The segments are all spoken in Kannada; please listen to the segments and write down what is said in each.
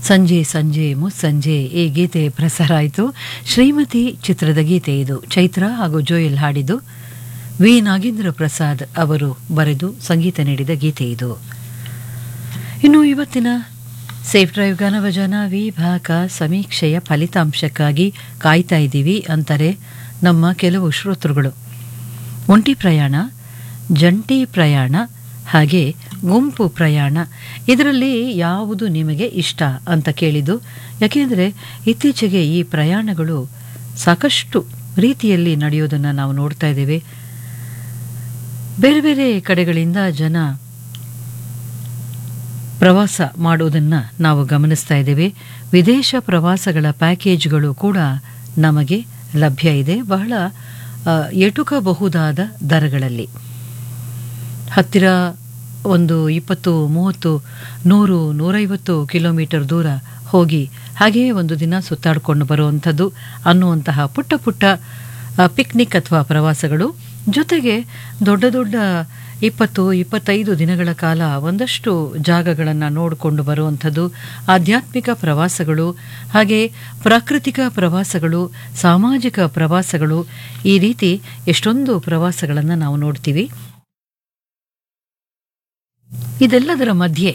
ಸಂಜೆ ಸಂಜೆ ಮುಸ್ಸಂಜೆ ಈ ಗೀತೆ ಪ್ರಸಾರ ಆಯಿತು ಶ್ರೀಮತಿ ಚಿತ್ರದ ಗೀತೆ ಇದು ಚೈತ್ರ ಹಾಗೂ ಜೋಯಲ್ ಹಾಡಿದ್ದು ವಿ ನಾಗೇಂದ್ರ ಪ್ರಸಾದ್ ಅವರು ಬರೆದು ಸಂಗೀತ ನೀಡಿದ ಗೀತೆ ಇದು ಇನ್ನು ಇವತ್ತಿನ ಸೇಫ್ ಡ್ರೈವ್ ಗಾನಭಜನ ವಿಭಾಗ ಸಮೀಕ್ಷೆಯ ಫಲಿತಾಂಶಕ್ಕಾಗಿ ಕಾಯ್ತಾ ಇದ್ದೀವಿ ಅಂತಾರೆ ನಮ್ಮ ಕೆಲವು ಶ್ರೋತೃಗಳು ಒಂಟಿ ಪ್ರಯಾಣ ಜಂಟಿ ಪ್ರಯಾಣ ಹಾಗೆ ಗುಂಪು ಪ್ರಯಾಣ ಇದರಲ್ಲಿ ಯಾವುದು ನಿಮಗೆ ಇಷ್ಟ ಅಂತ ಕೇಳಿದ್ದು ಯಾಕೆಂದರೆ ಇತ್ತೀಚೆಗೆ ಈ ಪ್ರಯಾಣಗಳು ಸಾಕಷ್ಟು ರೀತಿಯಲ್ಲಿ ನಡೆಯೋದನ್ನು ನಾವು ನೋಡ್ತಾ ಇದ್ದೇವೆ ಬೇರೆ ಬೇರೆ ಕಡೆಗಳಿಂದ ಜನ ಪ್ರವಾಸ ಮಾಡೋದನ್ನು ನಾವು ಗಮನಿಸ್ತಾ ಇದ್ದೇವೆ ವಿದೇಶ ಪ್ರವಾಸಗಳ ಪ್ಯಾಕೇಜ್ಗಳು ಕೂಡ ನಮಗೆ ಲಭ್ಯ ಇದೆ ಬಹಳ ಆ, ಎಟುಕಬಹುದಾದ ದರಗಳಲ್ಲಿ ಹತ್ತಿರ ಒಂದು ಇಪ್ಪತ್ತು ಮೂವತ್ತು ನೂರು ನೂರೈವತ್ತು ಕಿಲೋಮೀಟರ್ ದೂರ ಹೋಗಿ ಹಾಗೆಯೇ ಒಂದು ದಿನ ಸುತ್ತಾಡಿಕೊಂಡು ಬರುವಂಥದ್ದು ಅನ್ನುವಂತಹ ಪುಟ್ಟ ಪುಟ್ಟ ಆ, ಪಿಕ್ನಿಕ್ ಅಥವಾ ಪ್ರವಾಸಗಳು ಜೊತೆಗೆ ದೊಡ್ಡ ದೊಡ್ಡ ಇಪ್ಪತ್ತು ಇಪ್ಪತ್ತೈದು ದಿನಗಳ ಕಾಲ ಒಂದಷ್ಟು ಜಾಗಗಳನ್ನು ನೋಡಿಕೊಂಡು ಬರುವಂಥದ್ದು ಆಧ್ಯಾತ್ಮಿಕ ಪ್ರವಾಸಗಳು ಹಾಗೆ ಪ್ರಾಕೃತಿಕ ಪ್ರವಾಸಗಳು ಸಾಮಾಜಿಕ ಪ್ರವಾಸಗಳು ಈ ರೀತಿ ಎಷ್ಟೊಂದು ಪ್ರವಾಸಗಳನ್ನು ನಾವು ನೋಡ್ತೀವಿ ಇದೆಲ್ಲದರ ಮಧ್ಯೆ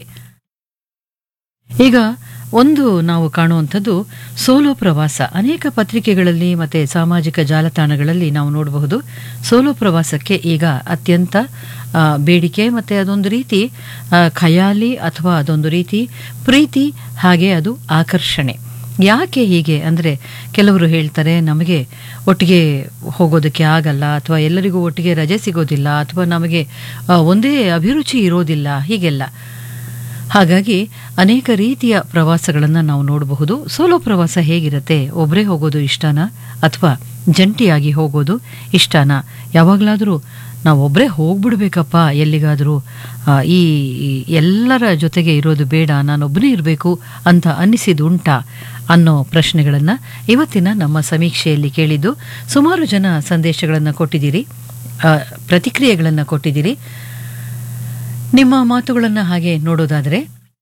ಈಗ ಒಂದು ನಾವು ಕಾಣುವಂಥದ್ದು ಸೋಲೋ ಪ್ರವಾಸ ಅನೇಕ ಪತ್ರಿಕೆಗಳಲ್ಲಿ ಮತ್ತು ಸಾಮಾಜಿಕ ಜಾಲತಾಣಗಳಲ್ಲಿ ನಾವು ನೋಡಬಹುದು ಸೋಲೋ ಪ್ರವಾಸಕ್ಕೆ ಈಗ ಅತ್ಯಂತ ಆ, ಬೇಡಿಕೆ ಮತ್ತು ಅದೊಂದು ರೀತಿ ಆ, ಖಯಾಲಿ ಅಥವಾ ಅದೊಂದು ರೀತಿ ಪ್ರೀತಿ ಹಾಗೆ ಅದು ಆಕರ್ಷಣೆ ಯಾಕೆ ಹೀಗೆ ಅಂದರೆ ಕೆಲವರು ಹೇಳ್ತಾರೆ ನಮಗೆ ಒಟ್ಟಿಗೆ ಹೋಗೋದಕ್ಕೆ ಆಗಲ್ಲ ಅಥವಾ ಎಲ್ಲರಿಗೂ ಒಟ್ಟಿಗೆ ರಜೆ ಸಿಗೋದಿಲ್ಲ ಅಥವಾ ನಮಗೆ ಆ, ಒಂದೇ ಅಭಿರುಚಿ ಇರೋದಿಲ್ಲ ಹೀಗೆಲ್ಲ ಹಾಗಾಗಿ ಅನೇಕ ರೀತಿಯ ಪ್ರವಾಸಗಳನ್ನು ನಾವು ನೋಡಬಹುದು ಸೋಲೋ ಪ್ರವಾಸ ಹೇಗಿರುತ್ತೆ ಒಬ್ಬರೇ ಹೋಗೋದು ಇಷ್ಟನಾ ಅಥವಾ ಜಂಟಿಯಾಗಿ ಹೋಗೋದು ಇಷ್ಟನಾ ಯಾವಾಗಲಾದರೂ ನಾವು ಒಬ್ಬರೇ ಹೋಗ್ಬಿಡ್ಬೇಕಪ್ಪ ಎಲ್ಲಿಗಾದರೂ ಆ, ಈ ಈ ಎಲ್ಲರ ಜೊತೆಗೆ ಇರೋದು ಬೇಡ ನಾನೊಬ್ಬನೇ ಇರಬೇಕು ಅಂತ ಅನ್ನಿಸಿದುಂಟಾ ಅನ್ನೋ ಪ್ರಶ್ನೆಗಳನ್ನು ಇವತ್ತಿನ ನಮ್ಮ ಸಮೀಕ್ಷೆಯಲ್ಲಿ ಕೇಳಿದ್ದು ಸುಮಾರು ಜನ ಸಂದೇಶಗಳನ್ನು ಕೊಟ್ಟಿದ್ದೀರಿ ಆ, ಪ್ರತಿಕ್ರಿಯೆಗಳನ್ನು ಕೊಟ್ಟಿದ್ದೀರಿ ನಿಮ್ಮ ಮಾತುಗಳನ್ನು ಹಾಗೆ ನೋಡೋದಾದರೆ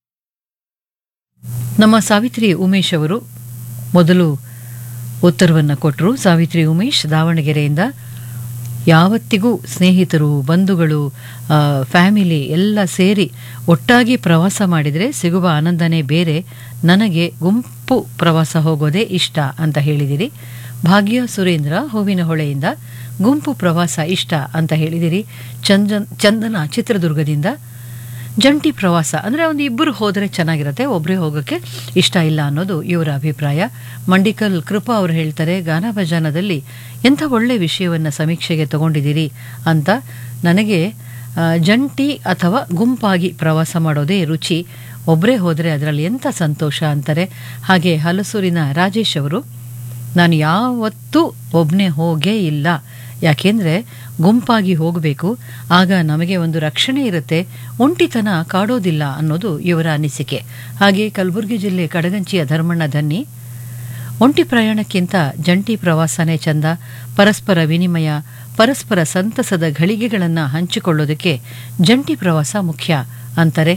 ನಮ್ಮ ಸಾವಿತ್ರಿ ಉಮೇಶ್ ಅವರು ಮೊದಲು ಉತ್ತರವನ್ನು ಕೊಟ್ಟರು ಸಾವಿತ್ರಿ ಉಮೇಶ್ ದಾವಣಗೆರೆಯಿಂದ ಯಾವತ್ತಿಗೂ ಸ್ನೇಹಿತರು ಬಂಧುಗಳು ಆ, ಫ್ಯಾಮಿಲಿ ಎಲ್ಲ ಸೇರಿ ಒಟ್ಟಾಗಿ ಪ್ರವಾಸ ಮಾಡಿದರೆ ಸಿಗುವ ಆನಂದನೇ ಬೇರೆ ನನಗೆ ಗುಂಪು ಪ್ರವಾಸ ಹೋಗೋದೇ ಇಷ್ಟ ಅಂತ ಹೇಳಿದಿರಿ ಭಾಗ್ಯ ಸುರೇಂದ್ರ ಹೂವಿನ ಹೊಳೆಯಿಂದ ಗುಂಪು ಪ್ರವಾಸ ಇಷ್ಟ ಅಂತ ಹೇಳಿದಿರಿ ಚಂದನ್ ಚಂದನ ಚಿತ್ರದುರ್ಗದಿಂದ ಜಂಟಿ ಪ್ರವಾಸ ಅಂದರೆ ಒಂದು ಇಬ್ಬರು ಹೋದರೆ ಚೆನ್ನಾಗಿರುತ್ತೆ ಒಬ್ಬರೇ ಹೋಗೋಕ್ಕೆ ಇಷ್ಟ ಇಲ್ಲ ಅನ್ನೋದು ಇವರ ಅಭಿಪ್ರಾಯ ಮಂಡಿಕಲ್ ಕೃಪಾ ಅವರು ಹೇಳ್ತಾರೆ ಗಾನ ಭಜಾನದಲ್ಲಿ ಎಂಥ ಒಳ್ಳೆ ವಿಷಯವನ್ನು ಸಮೀಕ್ಷೆಗೆ ತಗೊಂಡಿದ್ದೀರಿ ಅಂತ ನನಗೆ ಆ, ಜಂಟಿ ಅಥವಾ ಗುಂಪಾಗಿ ಪ್ರವಾಸ ಮಾಡೋದೇ ರುಚಿ ಒಬ್ಬರೇ ಹೋದರೆ ಅದರಲ್ಲಿ ಎಂಥ ಸಂತೋಷ ಅಂತಾರೆ ಹಾಗೆ ಹಲಸೂರಿನ ರಾಜೇಶ್ ಅವರು ನಾನು ಯಾವತ್ತೂ ಒಬ್ಬನೇ ಹೋಗೇ ಇಲ್ಲ ಯಾಕೆಂದರೆ ಗುಂಪಾಗಿ ಹೋಗಬೇಕು ಆಗ ನಮಗೆ ಒಂದು ರಕ್ಷಣೆ ಇರುತ್ತೆ ಒಂಟಿತನ ಕಾಡೋದಿಲ್ಲ ಅನ್ನೋದು ಇವರ ಅನಿಸಿಕೆ ಹಾಗೆ ಕಲಬುರಗಿ ಜಿಲ್ಲೆ ಕಡಗಂಚಿಯ ಧರ್ಮಣ್ಣ ಧನ್ನಿ ಒಂಟಿ ಪ್ರಯಾಣಕ್ಕಿಂತ ಜಂಟಿ ಪ್ರವಾಸನೇ ಚಂದ ಪರಸ್ಪರ ವಿನಿಮಯ ಪರಸ್ಪರ ಸಂತಸದ ಘಳಿಗೆಗಳನ್ನು ಹಂಚಿಕೊಳ್ಳೋದಕ್ಕೆ ಜಂಟಿ ಪ್ರವಾಸ ಮುಖ್ಯ ಅಂತಾರೆ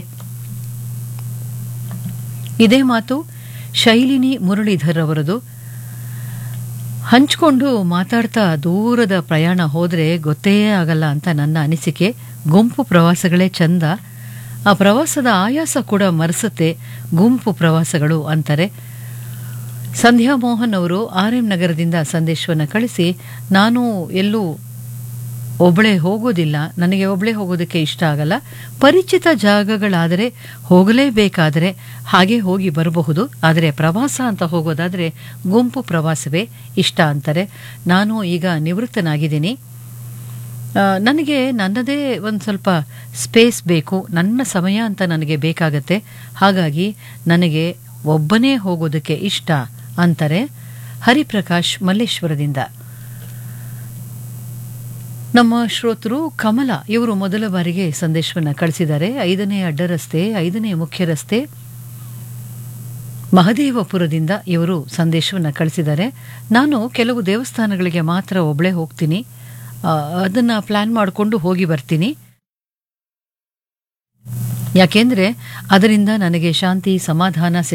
ಇದೇ ಮಾತು ಶೈಲಿನಿ ಮುರಳೀಧರ್ ಅವರದು ಹಂಚ್ಕೊಂಡು ಮಾತಾಡ್ತಾ ದೂರದ ಪ್ರಯಾಣ ಹೋದರೆ ಗೊತ್ತೇ ಆಗಲ್ಲ ಅಂತ ನನ್ನ ಅನಿಸಿಕೆ ಗುಂಪು ಪ್ರವಾಸಗಳೇ ಚಂದ ಆ ಪ್ರವಾಸದ ಆಯಾಸ ಕೂಡ ಮರೆಸುತ್ತೆ ಗುಂಪು ಪ್ರವಾಸಗಳು ಅಂತಾರೆ ಸಂಧ್ಯಾ ಮೋಹನ್ ಅವರು ಆರ್ ಎಂ ನಗರದಿಂದ ಸಂದೇಶವನ್ನು ಕಳಿಸಿ ನಾನು ಎಲ್ಲೂ ಒಬ್ಬಳೇ ಹೋಗೋದಿಲ್ಲ ನನಗೆ ಒಬ್ಬಳೇ ಹೋಗೋದಕ್ಕೆ ಇಷ್ಟ ಆಗಲ್ಲ ಪರಿಚಿತ ಜಾಗಗಳಾದರೆ ಹೋಗಲೇಬೇಕಾದರೆ ಹಾಗೆ ಹೋಗಿ ಬರಬಹುದು ಆದರೆ ಪ್ರವಾಸ ಅಂತ ಹೋಗೋದಾದರೆ ಗುಂಪು ಪ್ರವಾಸವೇ ಇಷ್ಟ ಅಂತಾರೆ ನಾನು ಈಗ ನಿವೃತ್ತನಾಗಿದ್ದೀನಿ ಆ, ನನಗೆ ನನ್ನದೇ ಒಂದು ಸ್ವಲ್ಪ ಸ್ಪೇಸ್ ಬೇಕು ನನ್ನ ಸಮಯ ಅಂತ ನನಗೆ ಬೇಕಾಗತ್ತೆ ಹಾಗಾಗಿ ನನಗೆ ಒಬ್ಬನೇ ಹೋಗೋದಕ್ಕೆ ಇಷ್ಟ ಅಂತಾರೆ ಹರಿಪ್ರಕಾಶ್ ಮಲ್ಲೇಶ್ವರದಿಂದ ನಮ್ಮ ಶ್ರೋತೃ ಕಮಲ ಇವರು ಮೊದಲ ಬಾರಿಗೆ ಸಂದೇಶವನ್ನು ಕಳಿಸಿದ್ದಾರೆ ಐದನೇ ಅಡ್ಡ ರಸ್ತೆ ಐದನೇ ಮುಖ್ಯ ರಸ್ತೆ ಮಹದೇವಪುರದಿಂದ ಇವರು ಸಂದೇಶವನ್ನು ಕಳಿಸಿದ್ದಾರೆ ನಾನು ಕೆಲವು ದೇವಸ್ಥಾನಗಳಿಗೆ ಮಾತ್ರ ಒಬ್ಬಳೇ ಹೋಗ್ತೀನಿ ಆ, ಅದನ್ನ ಪ್ಲಾನ್ ಮಾಡಿಕೊಂಡು ಹೋಗಿ ಬರ್ತೀನಿ ಯಾಕೆಂದ್ರೆ ಅದರಿಂದ ನನಗೆ ಶಾಂತಿ ಸಮಾಧಾನ